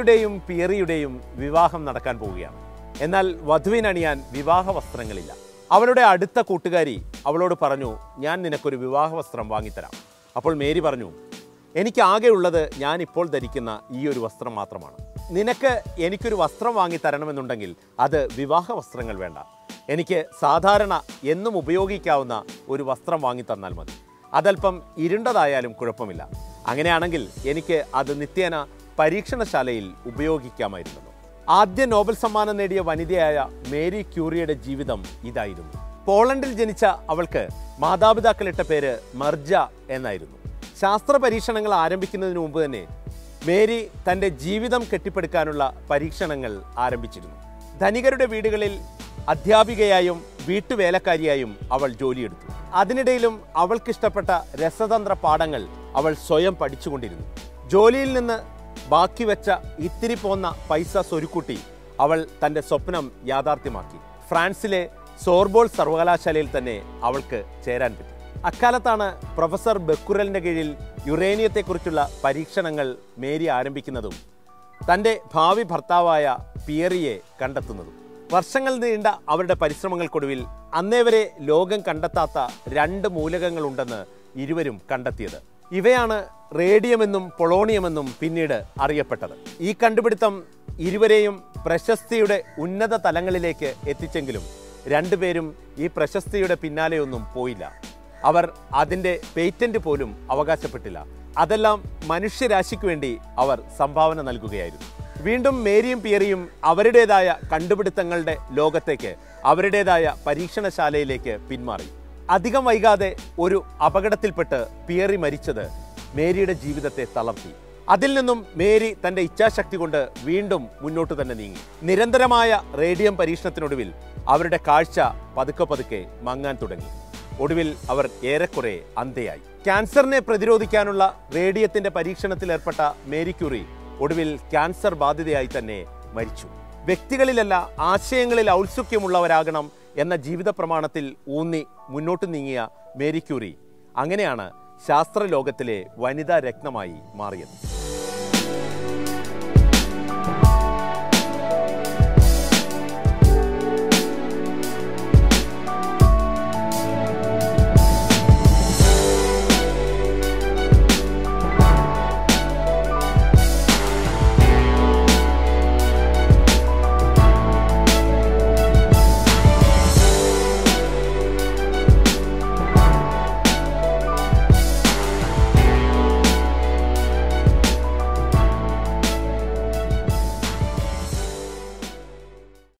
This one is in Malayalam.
മേരിയുടെയും പിയറിയുടെയും വിവാഹം നടക്കാൻ പോവുകയാണ് എന്നാൽ വധുവിനണിയാൻ വിവാഹ വസ്ത്രങ്ങളില്ല അവളുടെ അടുത്ത കൂട്ടുകാരി അവളോട് പറഞ്ഞു ഞാൻ നിനക്കൊരു വിവാഹ വസ്ത്രം വാങ്ങിത്തരാം അപ്പോൾ മേരി പറഞ്ഞു എനിക്ക് ആകെയുള്ളത് ഞാൻ ഇപ്പോൾ ധരിക്കുന്ന ഈ ഒരു വസ്ത്രം മാത്രമാണ് നിനക്ക് എനിക്കൊരു വസ്ത്രം വാങ്ങി തരണമെന്നുണ്ടെങ്കിൽ അത് വിവാഹ വസ്ത്രങ്ങൾ വേണ്ട എനിക്ക് സാധാരണ എന്നും ഉപയോഗിക്കാവുന്ന ഒരു വസ്ത്രം വാങ്ങി തന്നാൽ മതി അതല്പം ഇരുണ്ടതായാലും കുഴപ്പമില്ല അങ്ങനെയാണെങ്കിൽ എനിക്ക് അത് നിത്യേന പരീക്ഷണശാലയിൽ ഉപയോഗിക്കാമായിരുന്നു ആദ്യ നോബൽ സമ്മാനം നേടിയ വനിതയായ മേരി ക്യൂറിയുടെ ജീവിതം ഇതായിരുന്നു പോളണ്ടിൽ ജനിച്ച അവൾക്ക് മാതാപിതാക്കളിട്ട പേര് മർജ എന്നായിരുന്നു ശാസ്ത്ര പരീക്ഷണങ്ങൾ ആരംഭിക്കുന്നതിന് മുമ്പ് തന്നെ മേരി തൻ്റെ ജീവിതം കെട്ടിപ്പടുക്കാനുള്ള പരീക്ഷണങ്ങൾ ആരംഭിച്ചിരുന്നു ധനികരുടെ വീടുകളിൽ അധ്യാപികയായും വീട്ടുവേലക്കാരിയായും അവൾ ജോലിയെടുത്തു അതിനിടയിലും അവൾക്കിഷ്ടപ്പെട്ട രസതന്ത്ര പാഠങ്ങൾ അവൾ സ്വയം പഠിച്ചുകൊണ്ടിരുന്നു ജോലിയിൽ നിന്ന് ബാക്കി വെച്ച ഇത്തിരി പോന്ന പൈസ സ്വരുക്കൂട്ടി അവൾ തൻ്റെ സ്വപ്നം യാഥാർത്ഥ്യമാക്കി ഫ്രാൻസിലെ സോർബോൾ സർവകലാശാലയിൽ തന്നെ അവൾക്ക് ചേരാൻ പറ്റി അക്കാലത്താണ് പ്രൊഫസർ ബെക്കുറലിന്റെ കീഴിൽ യുറേനിയത്തെക്കുറിച്ചുള്ള പരീക്ഷണങ്ങൾ മേരി ആരംഭിക്കുന്നതും തൻ്റെ ഭാവി ഭർത്താവായ പിയറിയെ കണ്ടെത്തുന്നതും വർഷങ്ങൾ നീണ്ട അവരുടെ പരിശ്രമങ്ങൾക്കൊടുവിൽ അന്നേ വരെ ലോകം കണ്ടെത്താത്ത രണ്ട് മൂലകങ്ങളുണ്ടെന്ന് ഇരുവരും കണ്ടെത്തിയത് ഇവയാണ് റേഡിയമെന്നും പൊളോണിയമെന്നും പിന്നീട് അറിയപ്പെട്ടത് ഈ കണ്ടുപിടുത്തം ഇരുവരെയും പ്രശസ്തിയുടെ ഉന്നത തലങ്ങളിലേക്ക് എത്തിച്ചെങ്കിലും രണ്ടുപേരും ഈ പ്രശസ്തിയുടെ പിന്നാലെയൊന്നും പോയില്ല അവർ അതിൻ്റെ പേറ്റന്റ് പോലും അവകാശപ്പെട്ടില്ല അതെല്ലാം മനുഷ്യരാശിക്ക് വേണ്ടി അവർ സംഭാവന നൽകുകയായിരുന്നു വീണ്ടും മേരിയും പിയറിയും അവരുടേതായ കണ്ടുപിടുത്തങ്ങളുടെ ലോകത്തേക്ക് അവരുടേതായ പരീക്ഷണശാലയിലേക്ക് പിന്മാറി അധികം വൈകാതെ ഒരു അപകടത്തിൽപ്പെട്ട് പിയറി മരിച്ചത് മേരിയുടെ ജീവിതത്തെ തളർത്തി അതിൽ നിന്നും മേരി തന്റെ ഇച്ഛാശക്തി കൊണ്ട് വീണ്ടും മുന്നോട്ട് തന്നെ നീങ്ങി നിരന്തരമായ റേഡിയം പരീക്ഷണത്തിനൊടുവിൽ അവരുടെ കാഴ്ച പതുക്കെ പതുക്കെ മങ്ങാൻ തുടങ്ങി ഒടുവിൽ അവർ ഏറെക്കുറെ അന്ധയായി ക്യാൻസറിനെ പ്രതിരോധിക്കാനുള്ള റേഡിയത്തിന്റെ പരീക്ഷണത്തിൽ ഏർപ്പെട്ട മേരി ക്യൂറി ഒടുവിൽ ക്യാൻസർ ബാധിതയായി തന്നെ മരിച്ചു വ്യക്തികളിലല്ല ആശയങ്ങളിൽ ഔത്സുക്യമുള്ളവരാകണം എന്ന ജീവിത പ്രമാണത്തിൽ ഊന്നി മുന്നോട്ട് നീങ്ങിയ മേരി ക്യൂറി അങ്ങനെയാണ് ശാസ്ത്രലോകത്തിലെ വനിതാ രത്നമായി മാറിയത്